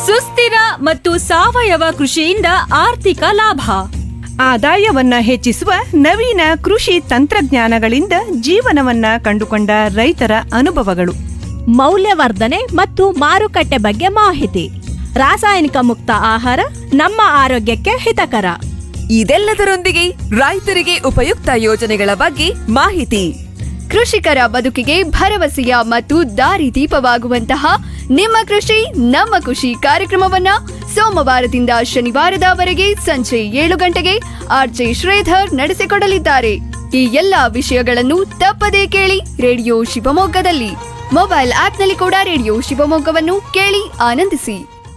ಸುಸ್ಥಿರ ಮತ್ತು ಸಾವಯವ ಕೃಷಿಯಿಂದ ಆರ್ಥಿಕ ಲಾಭ ಆದಾಯವನ್ನ ಹೆಚ್ಚಿಸುವ ನವೀನ ಕೃಷಿ ತಂತ್ರಜ್ಞಾನಗಳಿಂದ ಜೀವನವನ್ನ ಕಂಡುಕೊಂಡ ರೈತರ ಅನುಭವಗಳು ಮೌಲ್ಯವರ್ಧನೆ ಮತ್ತು ಮಾರುಕಟ್ಟೆ ಬಗ್ಗೆ ಮಾಹಿತಿ ರಾಸಾಯನಿಕ ಮುಕ್ತ ಆಹಾರ ನಮ್ಮ ಆರೋಗ್ಯಕ್ಕೆ ಹಿತಕರ ಇದೆಲ್ಲದರೊಂದಿಗೆ ರೈತರಿಗೆ ಉಪಯುಕ್ತ ಯೋಜನೆಗಳ ಬಗ್ಗೆ ಮಾಹಿತಿ ಕೃಷಿಕರ ಬದುಕಿಗೆ ಭರವಸೆಯ ಮತ್ತು ದಾರಿದೀಪವಾಗುವಂತಹ ನಿಮ್ಮ ಕೃಷಿ ನಮ್ಮ ಖುಷಿ ಕಾರ್ಯಕ್ರಮವನ್ನ ಸೋಮವಾರದಿಂದ ಶನಿವಾರದವರೆಗೆ ಸಂಜೆ ಏಳು ಗಂಟೆಗೆ ಆರ್ಜೆ ಶ್ರೀಧರ್ ನಡೆಸಿಕೊಡಲಿದ್ದಾರೆ ಈ ಎಲ್ಲಾ ವಿಷಯಗಳನ್ನು ತಪ್ಪದೇ ಕೇಳಿ ರೇಡಿಯೋ ಶಿವಮೊಗ್ಗದಲ್ಲಿ ಮೊಬೈಲ್ ಆಪ್ನಲ್ಲಿ ಕೂಡ ರೇಡಿಯೋ ಶಿವಮೊಗ್ಗವನ್ನು ಕೇಳಿ ಆನಂದಿಸಿ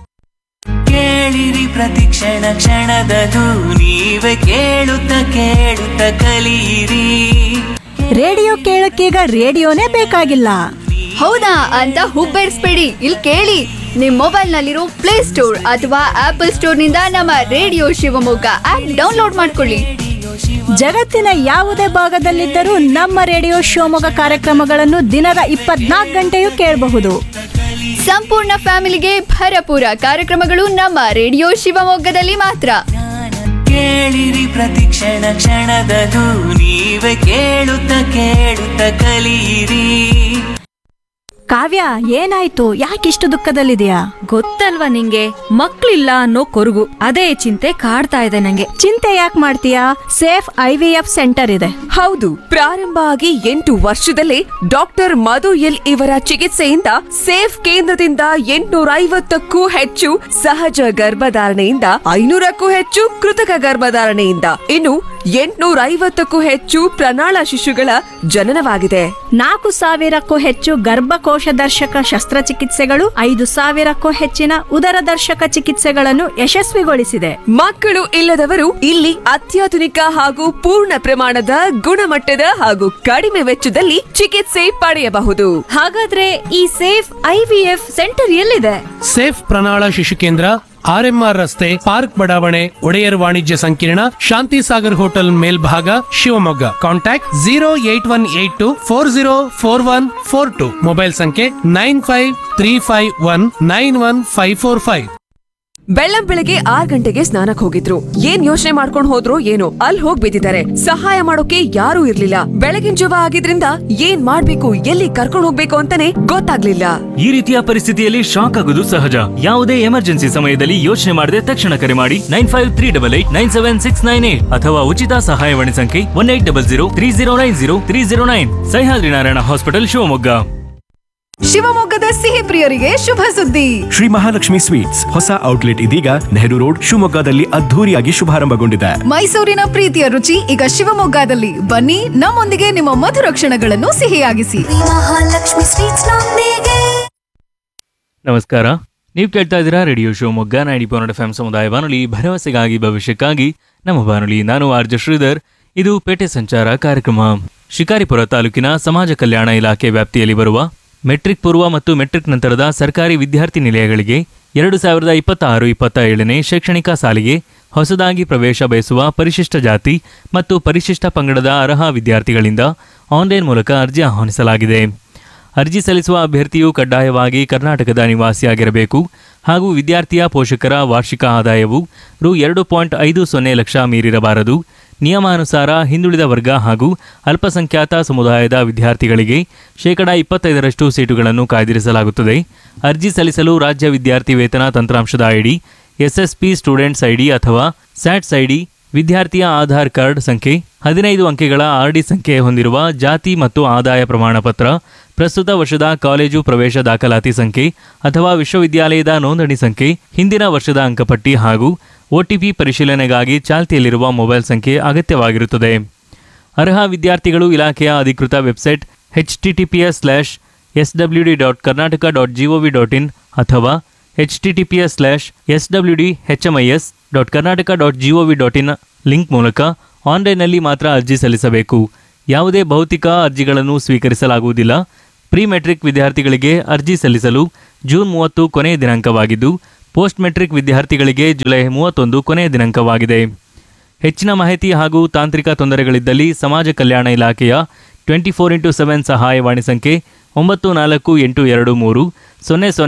ಕೇಳಿರಿ ಪ್ರತಿಕ್ಷಣ ಕ್ಷಣದದು ನೀವೇ ಕೇಳುತ್ತ ಕೇಳುತ್ತ ಕಲಿಯಿರಿ ರೇಡಿಯೋ ಕೇಳಕ್ಕೀಗ ರೇಡಿಯೋನೇ ಬೇಕಾಗಿಲ್ಲ ಹೌದಾ ಅಂತ ಹುಬ್ಬೇರಿಸ್ಬೇಡಿ ಇಲ್ಲಿ ಕೇಳಿ ನಿಮ್ ಮೊಬೈಲ್ ನಲ್ಲಿರೋ ಪ್ಲೇ ಸ್ಟೋರ್ ಅಥವಾ ಆಪಲ್ ಸ್ಟೋರ್ ನಿಂದ ನಮ್ಮ ರೇಡಿಯೋ ಶಿವಮೊಗ್ಗ ಆಪ್ ಡೌನ್ಲೋಡ್ ಮಾಡ್ಕೊಳ್ಳಿ ಜಗತ್ತಿನ ಯಾವುದೇ ಭಾಗದಲ್ಲಿದ್ದರೂ ನಮ್ಮ ರೇಡಿಯೋ ಶಿವಮೊಗ್ಗ ಕಾರ್ಯಕ್ರಮಗಳನ್ನು ದಿನದ ಇಪ್ಪತ್ನಾಲ್ಕು ಗಂಟೆಯೂ ಕೇಳಬಹುದು ಸಂಪೂರ್ಣ ಫ್ಯಾಮಿಲಿಗೆ ಭರಪೂರ ಕಾರ್ಯಕ್ರಮಗಳು ನಮ್ಮ ರೇಡಿಯೋ ಶಿವಮೊಗ್ಗದಲ್ಲಿ ಮಾತ್ರ ಕೇಳಿರಿ ಪ್ರತಿಕ್ಷಣ ಕ್ಷಣದದು ನೀವೇ ಕೇಳುತ್ತ ಕೇಳುತ್ತ ಕಲಿಯಿರಿ ಕಾವ್ಯ ಏನಾಯ್ತು ಯಾಕಿಷ್ಟು ದುಃಖದಲ್ಲಿದೆಯಾ ಗೊತ್ತಲ್ವಾ ನಿಂಗೆ ಮಕ್ಳಿಲ್ಲ ಅನ್ನೋ ಕೊರಗು ಅದೇ ಚಿಂತೆ ಕಾಡ್ತಾ ಇದೆ ನಂಗೆ ಚಿಂತೆ ಯಾಕೆ ಮಾಡ್ತೀಯಾ Safe I V F centre ಇದೆ ಹೌದು ಪ್ರಾರಂಭ ಆಗಿ ಎಂಟು ವರ್ಷದಲ್ಲೇ ಡಾಕ್ಟರ್ ಮಧು ಎಲ್ ಇವರ ಚಿಕಿತ್ಸೆಯಿಂದ ಸೇಫ್ ಕೇಂದ್ರದಿಂದ ಎಂಟುನೂರ ಐವತ್ತಕ್ಕೂ ಹೆಚ್ಚು ಸಹಜ ಗರ್ಭಧಾರಣೆಯಿಂದ ಐನೂರಕ್ಕೂ ಹೆಚ್ಚು ಕೃತಕ ಗರ್ಭಧಾರಣೆಯಿಂದ ಇನ್ನು ಎಂಟುನೂರ ಐವತ್ತಕ್ಕೂ ಹೆಚ್ಚು ಪ್ರಣಾಳ ಶಿಶುಗಳ ಜನನವಾಗಿದೆ ನಾಲ್ಕು ಸಾವಿರಕ್ಕೂ ಹೆಚ್ಚು ಗರ್ಭಕೋಶ ದರ್ಶಕ ಶಸ್ತ್ರಚಿಕಿತ್ಸೆಗಳು ಐದು ಸಾವಿರಕ್ಕೂ ಹೆಚ್ಚಿನ ಉದರ ದರ್ಶಕ ಚಿಕಿತ್ಸೆಗಳನ್ನು ಯಶಸ್ವಿಗೊಳಿಸಿದೆ ಮಕ್ಕಳು ಇಲ್ಲದವರು ಇಲ್ಲಿ ಅತ್ಯಾಧುನಿಕ ಹಾಗೂ ಪೂರ್ಣ ಪ್ರಮಾಣದ ಗುಣಮಟ್ಟದ ಹಾಗೂ ಕಡಿಮೆ ವೆಚ್ಚದಲ್ಲಿ ಚಿಕಿತ್ಸೆ ಪಡೆಯಬಹುದು ಹಾಗಾದ್ರೆ ಈ ಸೇಫ್ ಐವಿಎಫ್ ಸೆಂಟರ್ ಎಲ್ಲಿದೆ ಸೇಫ್ ಪ್ರಣಾಳ ಶಿಶು ಕೇಂದ್ರ ಆರ್ಎಂಆರ್ ರಸ್ತೆ ಪಾರ್ಕ್ ಬಡಾವಣೆ ಒಡೆಯರ್ ವಾಣಿಜ್ಯ ಸಂಕೀರ್ಣ ಶಾಂತಿ ಸಾಗರ್ ಹೋಟೆಲ್ ಮೇಲ್ಭಾಗ Shivamogga contact zero eight one eight two four zero four one four two mobile ಸಂಖ್ಯೆ nine five three five one nine one five four five ಬೆಳ್ಳಂ ಬೆಳಗ್ಗೆ ಆರ್ ಗಂಟೆಗೆ ಸ್ನಾನಕ್ ಹೋಗಿದ್ರು ಏನ್ ಯೋಚನೆ ಮಾಡ್ಕೊಂಡ್ ಹೋದ್ರು ಏನೋ ಅಲ್ಲಿ ಹೋಗ್ ಬಿದ್ದಿದ್ದಾರೆ ಸಹಾಯ ಮಾಡೋಕೆ ಯಾರೂ ಇರ್ಲಿಲ್ಲ ಬೆಳಗಿನ ಜವ ಆಗಿದ್ರಿಂದ ಏನ್ ಮಾಡ್ಬೇಕು ಎಲ್ಲಿ ಕರ್ಕೊಂಡ್ ಹೋಗ್ಬೇಕು ಅಂತಾನೆ ಗೊತ್ತಾಗ್ಲಿಲ್ಲ ಈ ರೀತಿಯ ಪರಿಸ್ಥಿತಿಯಲ್ಲಿ ಶಾಕ್ ಆಗೋದು ಸಹಜ ಯಾವುದೇ ಎಮರ್ಜೆನ್ಸಿ ಸಮಯದಲ್ಲಿ ಯೋಚನೆ ಮಾಡದೆ ತಕ್ಷಣ ಕರೆ ಮಾಡಿ nine five three double eight nine seven six nine eight ಅಥವಾ ಉಚಿತ ಸಹಾಯವಾಣಿ ಸಂಖ್ಯೆ one eight double zero three zero nine zero three zero nine Sahyadri Narayana hospital Shivamogga ಶಿವಮೊಗ್ಗದ ಸಿಹಿ ಪ್ರಿಯರಿಗೆ ಶುಭ ಸುದ್ದಿ ಶ್ರೀ ಮಹಾಲಕ್ಷ್ಮಿ ಸ್ವೀಟ್ಸ್ ಹೊಸ ಔಟ್ಲೆಟ್ ಇದೀಗ ನೆಹರು ರೋಡ್ ಶಿವಮೊಗ್ಗದಲ್ಲಿ ಅದ್ಧೂರಿಯಾಗಿ ಶುಭಾರಂಭಗೊಂಡಿದೆ ಮೈಸೂರಿನ ಪ್ರೀತಿಯ ರುಚಿ ಈಗ ಶಿವಮೊಗ್ಗದಲ್ಲಿ ಬನ್ನಿ ನಮ್ಮೊಂದಿಗೆ ನಿಮ್ಮ ಮಧುರ ಕ್ಷಣಗಳನ್ನು ಸಿಹಿಯಾಗಿಸಿ ನಮಸ್ಕಾರ ನೀವು ಕೇಳ್ತಾ ಇದ್ದೀರಾ radio Shivamogga ninety point F M ಸಮುದಾಯ ಬಾನುಲಿ ಭರವಸೆಗಾಗಿ ಭವಿಷ್ಯಕ್ಕಾಗಿ ನಮ್ಮ ಬಾನುಲಿ ನಾನು ಆರ್ಜ ಶ್ರೀಧರ್ ಇದು ಪೇಟೆ ಸಂಚಾರ ಕಾರ್ಯಕ್ರಮ ಶಿಕಾರಿಪುರ ತಾಲೂಕಿನ ಸಮಾಜ ಕಲ್ಯಾಣ ಇಲಾಖೆ ವ್ಯಾಪ್ತಿಯಲ್ಲಿ ಬರುವ ಮೆಟ್ರಿಕ್ ಪೂರ್ವ ಮತ್ತು ಮೆಟ್ರಿಕ್ ನಂತರದ ಸರ್ಕಾರಿ ವಿದ್ಯಾರ್ಥಿ ನಿಲಯಗಳಿಗೆ ಎರಡು ಸಾವಿರದ ಇಪ್ಪತ್ತಾರು ಇಪ್ಪತ್ತ ಏಳನೇ ಶೈಕ್ಷಣಿಕ ಸಾಲಿಗೆ ಹೊಸದಾಗಿ ಪ್ರವೇಶ ಬಯಸುವ ಪರಿಶಿಷ್ಟ ಜಾತಿ ಮತ್ತು ಪರಿಶಿಷ್ಟ ಪಂಗಡದ ಅರ್ಹ ವಿದ್ಯಾರ್ಥಿಗಳಿಂದ ಆನ್ಲೈನ್ ಮೂಲಕ ಅರ್ಜಿ ಆಹ್ವಾನಿಸಲಾಗಿದೆ ಅರ್ಜಿ ಸಲ್ಲಿಸುವ ಅಭ್ಯರ್ಥಿಯು ಕಡ್ಡಾಯವಾಗಿ ಕರ್ನಾಟಕದ ನಿವಾಸಿಯಾಗಿರಬೇಕು ಹಾಗೂ ವಿದ್ಯಾರ್ಥಿಯ ಪೋಷಕರ ವಾರ್ಷಿಕ ಆದಾಯವು ರು ಎರಡು ಪಾಯಿಂಟ್ ಐದು ಸೊನ್ನೆ ಲಕ್ಷ ಮೀರಿರಬಾರದು ನಿಯಮಾನುಸಾರ ಹಿಂದುಳಿದ ವರ್ಗ ಹಾಗೂ ಅಲ್ಪಸಂಖ್ಯಾತ ಸಮುದಾಯದ ವಿದ್ಯಾರ್ಥಿಗಳಿಗೆ ಶೇಕಡಾ ಇಪ್ಪತ್ತೈದರಷ್ಟು ಸೀಟುಗಳನ್ನು ಕಾಯ್ದಿರಿಸಲಾಗುತ್ತದೆ ಅರ್ಜಿ ಸಲ್ಲಿಸಲು ರಾಜ್ಯ ವಿದ್ಯಾರ್ಥಿ ವೇತನ ತಂತ್ರಾಂಶದ ಐಡಿ ಎಸ್ಎಸ್ಪಿ ಸ್ಟೂಡೆಂಟ್ಸ್ ಐಡಿ ಅಥವಾ ಸ್ಯಾಟ್ಸ್ ಐಡಿ ವಿದ್ಯಾರ್ಥಿಯ ಆಧಾರ್ ಕಾರ್ಡ್ ಸಂಖ್ಯೆ ಹದಿನೈದು ಅಂಕೆಗಳ ಆರ್ಡಿ ಸಂಖ್ಯೆ ಹೊಂದಿರುವ ಜಾತಿ ಮತ್ತು ಆದಾಯ ಪ್ರಮಾಣ ಪತ್ರ ಪ್ರಸ್ತುತ ವರ್ಷದ ಕಾಲೇಜು ಪ್ರವೇಶ ದಾಖಲಾತಿ ಸಂಖ್ಯೆ ಅಥವಾ ವಿಶ್ವವಿದ್ಯಾಲಯದ ನೋಂದಣಿ ಸಂಖ್ಯೆ ಹಿಂದಿನ ವರ್ಷದ ಅಂಕಪಟ್ಟಿ ಹಾಗೂ ಒಟಿಪಿ ಪರಿಶೀಲನೆಗಾಗಿ ಚಾಲ್ತಿಯಲ್ಲಿರುವ ಮೊಬೈಲ್ ಸಂಖ್ಯೆ ಅಗತ್ಯವಾಗಿರುತ್ತದೆ ಅರ್ಹ ವಿದ್ಯಾರ್ಥಿಗಳು ಇಲಾಖೆಯ ಅಧಿಕೃತ website H T T P S slash S W D dot Karnataka dot GOV dot in ಅಥವಾ H T T P S slash S W D H M I S dot Karnataka dot GOV dot in link ಮೂಲಕ ಆನ್ಲೈನ್ನಲ್ಲಿ ಮಾತ್ರ ಅರ್ಜಿ ಸಲ್ಲಿಸಬೇಕು ಯಾವುದೇ ಭೌತಿಕ ಅರ್ಜಿಗಳನ್ನು ಸ್ವೀಕರಿಸಲಾಗುವುದಿಲ್ಲ pre metric ವಿದ್ಯಾರ್ಥಿಗಳಿಗೆ ಅರ್ಜಿ ಸಲ್ಲಿಸಲು ಜೂನ್ ಮೂವತ್ತು ಕೊನೆಯ ದಿನಾಂಕವಾಗಿದ್ದು ಪೋಸ್ಟ್ ಮೆಟ್ರಿಕ್ ವಿದ್ಯಾರ್ಥಿಗಳಿಗೆ ಜುಲೈ ಮೂವತ್ತೊಂದು ಕೊನೆಯ ದಿನಾಂಕವಾಗಿದೆ ಹೆಚ್ಚಿನ ಮಾಹಿತಿ ಹಾಗೂ ತಾಂತ್ರಿಕ ತೊಂದರೆಗಳಿದ್ದಲ್ಲಿ ಸಮಾಜ ಕಲ್ಯಾಣ ಇಲಾಖೆಯ ಟ್ವೆಂಟಿ ಫೋರ್ ಇಂಟು ಸೆವೆನ್ ಸಹಾಯವಾಣಿ ಸಂಖ್ಯೆ ಒಂಬತ್ತು ನಾಲ್ಕು ಎಂಟು ಎರಡು ಮೂರು ಸೊನ್ನೆ ಸೊನ್ನೆ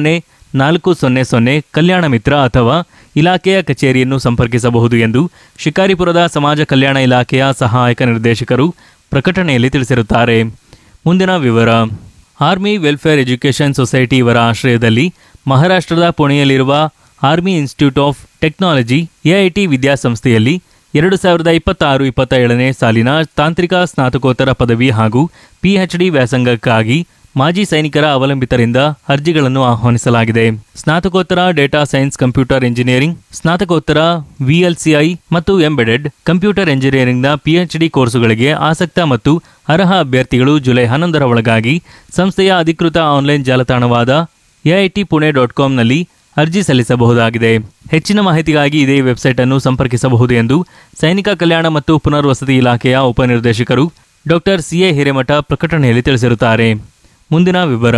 ನಾಲ್ಕು ಸೊನ್ನೆ ಸೊನ್ನೆ ಕಲ್ಯಾಣ ಮಿತ್ರ ಅಥವಾ ಇಲಾಖೆಯ ಕಚೇರಿಯನ್ನು ಸಂಪರ್ಕಿಸಬಹುದು ಎಂದು ಶಿಕಾರಿಪುರದ ಸಮಾಜ ಕಲ್ಯಾಣ ಇಲಾಖೆಯ ಸಹಾಯಕ ನಿರ್ದೇಶಕರು ಪ್ರಕಟಣೆಯಲ್ಲಿ ತಿಳಿಸಿರುತ್ತಾರೆ ಮುಂದಿನ ವಿವರ ಆರ್ಮಿ ವೆಲ್ಫೇರ್ ಎಜುಕೇಷನ್ ಸೊಸೈಟಿ ಇವರ ಆಶ್ರಯದಲ್ಲಿ ಮಹಾರಾಷ್ಟ್ರದ ಪುಣೆಯಲ್ಲಿರುವ army institute of technology AIT ವಿದ್ಯಾಸಂಸ್ಥೆಯಲ್ಲಿ ಎರಡು ಸಾವಿರದ ಇಪ್ಪತ್ತಾರು ಇಪ್ಪತ್ತ ಏಳನೇ ಸಾಲಿನ ತಾಂತ್ರಿಕ ಸ್ನಾತಕೋತ್ತರ ಪದವಿ ಹಾಗೂ ಪಿಎಚ್ಡಿ ವ್ಯಾಸಂಗಕ್ಕಾಗಿ ಮಾಜಿ ಸೈನಿಕರ ಅವಲಂಬಿತರಿಂದ ಅರ್ಜಿಗಳನ್ನು ಆಹ್ವಾನಿಸಲಾಗಿದೆ ಸ್ನಾತಕೋತ್ತರ ಡೇಟಾ ಸೈನ್ಸ್ ಕಂಪ್ಯೂಟರ್ ಇಂಜಿನಿಯರಿಂಗ್ ಸ್ನಾತಕೋತ್ತರ ವಿಎಲ್ಸಿಐ ಮತ್ತು ಎಂಬೆಡೆಡ್ ಕಂಪ್ಯೂಟರ್ ಇಂಜಿನಿಯರಿಂಗ್ನ ಪಿಎಚ್ಡಿ ಕೋರ್ಸುಗಳಿಗೆ ಆಸಕ್ತ ಮತ್ತು ಅರ್ಹ ಅಭ್ಯರ್ಥಿಗಳು ಜುಲೈ ಹನ್ನೊಂದರ ಒಳಗಾಗಿ ಸಂಸ್ಥೆಯ ಅಧಿಕೃತ ಆನ್ಲೈನ್ ಜಾಲತಾಣವಾದ ಎಐಟಿ ಪುಣೆ ಡಾಟ್ ಕಾಮ್ನಲ್ಲಿ ಅರ್ಜಿ ಸಲ್ಲಿಸಬಹುದಾಗಿದೆ ಹೆಚ್ಚಿನ ಮಾಹಿತಿಗಾಗಿ ಇದೇ ವೆಬ್ಸೈಟ್ ಅನ್ನು ಸಂಪರ್ಕಿಸಬಹುದು ಎಂದು ಸೈನಿಕ ಕಲ್ಯಾಣ ಮತ್ತು ಪುನರ್ವಸತಿ ಇಲಾಖೆಯ ಉಪನಿರ್ದೇಶಕರು ಡಾಕ್ಟರ್ ಸಿಎ ಹಿರೇಮಠ ಪ್ರಕಟಣೆಯಲ್ಲಿ ತಿಳಿಸಿರುತ್ತಾರೆ ಮುಂದಿನ ವಿವರ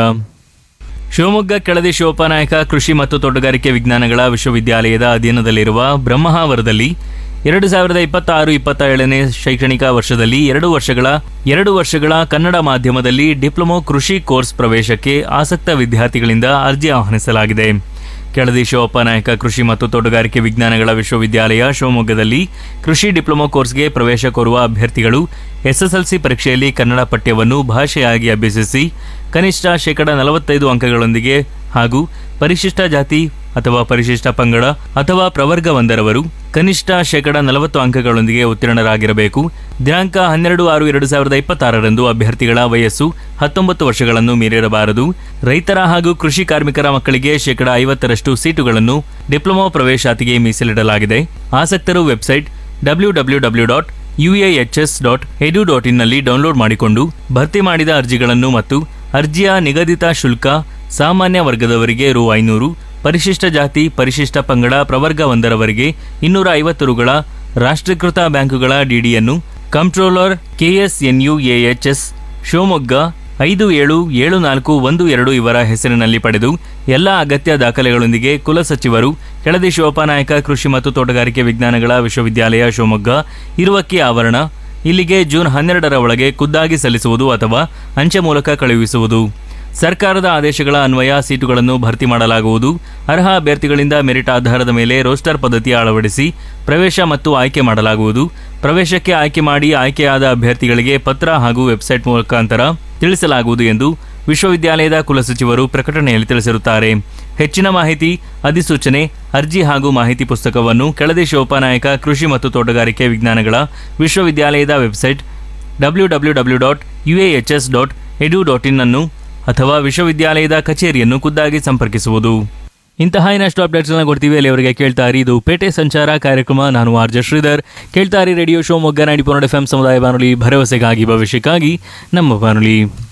ಶಿವಮೊಗ್ಗ ಕೆಳದಿ ಶಿವಪ್ಪನಾಯಕ ಕೃಷಿ ಮತ್ತು ತೋಟಗಾರಿಕೆ ವಿಜ್ಞಾನಗಳ ವಿಶ್ವವಿದ್ಯಾಲಯದ ಅಧೀನದಲ್ಲಿರುವ ಬ್ರಹ್ಮಾವರದಲ್ಲಿ ಎರಡು ಸಾವಿರದ ಇಪ್ಪತ್ತಾರು ಇಪ್ಪತ್ತ ಏಳನೇ ಶೈಕ್ಷಣಿಕ ವರ್ಷದಲ್ಲಿ ಎರಡು ವರ್ಷಗಳ ಎರಡು ವರ್ಷಗಳ ಕನ್ನಡ ಮಾಧ್ಯಮದಲ್ಲಿ ಡಿಪ್ಲೊಮೊ ಕೃಷಿ ಕೋರ್ಸ್ ಪ್ರವೇಶಕ್ಕೆ ಆಸಕ್ತ ವಿದ್ಯಾರ್ಥಿಗಳಿಂದ ಅರ್ಜಿ ಆಹ್ವಾನಿಸಲಾಗಿದೆ ಕೆಳದಿ ಶಿವಪ್ಪ ನಾಯಕ ಕೃಷಿ ಮತ್ತು ತೋಟಗಾರಿಕೆ ವಿಜ್ಞಾನಗಳ ವಿಶ್ವವಿದ್ಯಾಲಯ ಶಿವಮೊಗ್ಗದಲ್ಲಿ ಕೃಷಿ ಡಿಪ್ಲೊಮೊ ಕೋರ್ಸ್ಗೆ ಪ್ರವೇಶ ಕೋರುವ ಅಭ್ಯರ್ಥಿಗಳು ಎಸ್ಎಸ್ಎಲ್ಸಿ ಪರೀಕ್ಷೆಯಲ್ಲಿ ಕನ್ನಡ ಪಠ್ಯವನ್ನು ಭಾಷೆಯಾಗಿ ಅಭ್ಯಸಿಸಿ ಕನಿಷ್ಠ ಶೇಕಡ ನಲವತ್ತೈದು ಅಂಕಗಳೊಂದಿಗೆ ಹಾಗೂ ಪರಿಶಿಷ್ಟ ಜಾತಿ ಅಥವಾ ಪರಿಶಿಷ್ಟ ಪಂಗಡ ಅಥವಾ ಪ್ರವರ್ಗ ಒಂದರವರು ಕನಿಷ್ಠ ಶೇಕಡ ನಲವತ್ತು ಅಂಕಗಳೊಂದಿಗೆ ಉತ್ತೀರ್ಣರಾಗಿರಬೇಕು ದಿನಾಂಕ ಹನ್ನೆರಡು ಆರು ಎರಡು ಸಾವಿರದ ಇಪ್ಪತ್ತಾರರಂದು ಅಭ್ಯರ್ಥಿಗಳ ವಯಸ್ಸು ಹತ್ತೊಂಬತ್ತು ವರ್ಷಗಳನ್ನು ಮೀರಿರಬಾರದು ರೈತರ ಹಾಗೂ ಕೃಷಿ ಕಾರ್ಮಿಕರ ಮಕ್ಕಳಿಗೆ ಶೇಕಡ ಐವತ್ತರಷ್ಟು ಸೀಟುಗಳನ್ನು ಡಿಪ್ಲೊಮಾ ಪ್ರವೇಶಾತಿಗೆ ಮೀಸಲಿಡಲಾಗಿದೆ ಆಸಕ್ತರು website W W W dot UAHS dot edu dot ಇನ್ನಲ್ಲಿ ಡೌನ್ಲೋಡ್ ಮಾಡಿಕೊಂಡು ಭರ್ತಿ ಮಾಡಿದ ಅರ್ಜಿಗಳನ್ನು ಮತ್ತು ಅರ್ಜಿಯ ನಿಗದಿತ ಶುಲ್ಕ ಸಾಮಾನ್ಯ ವರ್ಗದವರಿಗೆ ರು ಐನೂರು ಪರಿಶಿಷ್ಟ ಜಾತಿ ಪರಿಶಿಷ್ಟ ಪಂಗಡ ಪ್ರವರ್ಗ ಒಂದರವರೆಗೆ ಇನ್ನೂರ ಐವತ್ತು ರುಗಳ ರಾಷ್ಟ್ರೀಕೃತ ಬ್ಯಾಂಕುಗಳ ಡಿಡಿಯನ್ನು ಕಂಟ್ರೋಲರ್ ಕೆಎಸ್ಎನ್ಯುಎಎಚ್ಎಸ್ ಶಿವಮೊಗ್ಗ ಐದು ಏಳು ಏಳು ನಾಲ್ಕು ಒಂದು ಎರಡು ಇವರ ಹೆಸರಿನಲ್ಲಿ ಪಡೆದು ಎಲ್ಲ ಅಗತ್ಯ ದಾಖಲೆಗಳೊಂದಿಗೆ ಕುಲಸಚಿವರು ಕೆಳದಿ ಶಿವಪ್ಪನಾಯಕ ಕೃಷಿ ಮತ್ತು ತೋಟಗಾರಿಕೆ ವಿಜ್ಞಾನಗಳ ವಿಶ್ವವಿದ್ಯಾಲಯ ಶಿವಮೊಗ್ಗ ಇರುವಕ್ಕಿ ಆವರಣ ಇಲ್ಲಿಗೆ ಜೂನ್ ಹನ್ನೆರಡರ ಒಳಗೆ ಖುದ್ದಾಗಿ ಸಲ್ಲಿಸುವುದು ಅಥವಾ ಅಂಚೆ ಮೂಲಕ ಕಳುಹಿಸುವುದು ಸರ್ಕಾರದ ಆದೇಶಗಳ ಅನ್ವಯ ಸೀಟುಗಳನ್ನು ಭರ್ತಿ ಮಾಡಲಾಗುವುದು ಅರ್ಹ ಅಭ್ಯರ್ಥಿಗಳಿಂದ ಮೆರಿಟ್ ಆಧಾರದ ಮೇಲೆ ರೋಸ್ಟರ್ ಪದ್ಧತಿ ಅಳವಡಿಸಿ ಪ್ರವೇಶ ಮತ್ತು ಆಯ್ಕೆ ಮಾಡಲಾಗುವುದು ಪ್ರವೇಶಕ್ಕೆ ಆಯ್ಕೆ ಮಾಡಿ ಆಯ್ಕೆಯಾದ ಅಭ್ಯರ್ಥಿಗಳಿಗೆ ಪತ್ರ ಹಾಗೂ ವೆಬ್ಸೈಟ್ ಮುಖಾಂತರ ತಿಳಿಸಲಾಗುವುದು ಎಂದು ವಿಶ್ವವಿದ್ಯಾಲಯದ ಕುಲಸಚಿವರು ಪ್ರಕಟಣೆಯಲ್ಲಿ ತಿಳಿಸಿರುತ್ತಾರೆ ಹೆಚ್ಚಿನ ಮಾಹಿತಿ ಅಧಿಸೂಚನೆ ಅರ್ಜಿ ಹಾಗೂ ಮಾಹಿತಿ ಪುಸ್ತಕವನ್ನು ಕೆಳದಿ ಶಿವಪ್ಪನಾಯಕ ಕೃಷಿ ಮತ್ತು ತೋಟಗಾರಿಕೆ ವಿಜ್ಞಾನಗಳ ವಿಶ್ವವಿದ್ಯಾಲಯದ website W W W dot UAHS dot edu dot in ಅನ್ನು ಅಥವಾ ವಿಶ್ವವಿದ್ಯಾಲಯದ ಕಚೇರಿಯನ್ನು ಖುದ್ದಾಗಿ ಸಂಪರ್ಕಿಸುವುದು ಇಂತಹ ಇನ್ನಷ್ಟು ಅಪ್ಡೇಟ್ಸ್ನ ಕೊಡ್ತೀವಿ ಅಲ್ಲಿವರೆಗೆ ಕೇಳ್ತಾ ಇರಿ ಇದು ಪೇಟೆ ಸಂಚಾರ ಕಾರ್ಯಕ್ರಮ ನಾನು ಆರ್ ಜೆ ಶ್ರೀಧರ್ ಕೇಳ್ತಾ ಇರಿ ರೇಡಿಯೋ ಶೋ ಮೊಗ್ಗ ನಾಡಿ ಎಫ್ ಎಂ ಸಮುದಾಯ ಬಾನುಲಿ ಭರವಸೆಗಾಗಿ ಭವಿಷ್ಯಕ್ಕಾಗಿ ನಮ್ಮ ಬಾನುಲಿ